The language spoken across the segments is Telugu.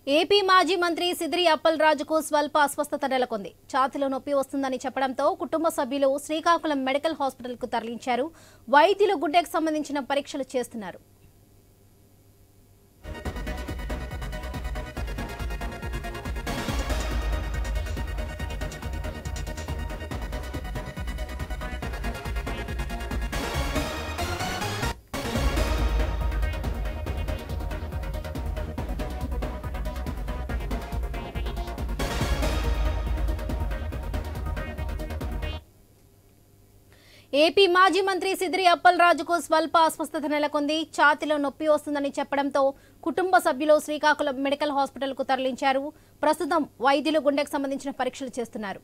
ఏపీ మాజీ మంత్రి సిదిరి అప్పల్ రాజుకు స్వల్ప అస్వస్థత నెలకొంది ఛాతిలో నొప్పి వస్తుందని చెప్పడంతో కుటుంబ సభ్యులు శ్రీకాకుళం మెడికల్ హాస్పిటల్కు తరలించారు వైద్యులు గుండెకు సంబంధించిన పరీక్షలు చేస్తున్నారు ఏపీ మాజీ మంత్రి సిదిరి అప్పల్ రాజుకు స్వల్ప అస్వస్థత నెలకొంది ఛాతిలో నొప్పి వస్తుందని చెప్పడంతో కుటుంబ సభ్యులు శ్రీకాకుళం మెడికల్ హాస్పిటల్కు తరలించారు ప్రస్తుతం వైద్యులు గుండెకు సంబంధించిన పరీక్షలు చేస్తున్నారు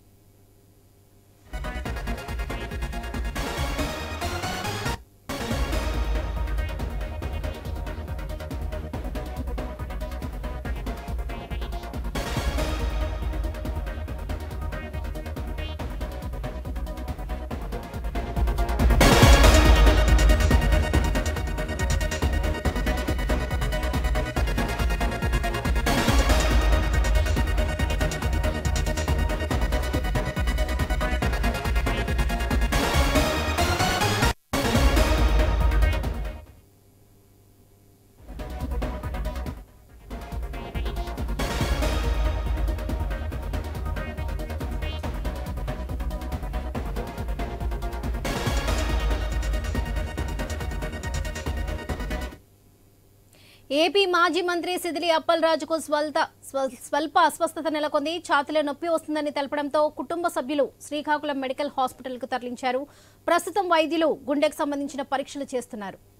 ఏపీ మాజీ మంత్రి సిదిలి అప్పల్ రాజుకు స్వల్త స్వ- స్వల్ప అస్వస్థత నెలకొంది ఛాతిలో నొప్పి వస్తుందని తెలపడంతో కుటుంబ సభ్యులు శ్రీకాకుళం మెడికల్ హాస్పిటల్కు తరలించారు ప్రస్తుతం వైద్యులు గుండెకు సంబంధించిన పరీక్షలు చేస్తున్నారు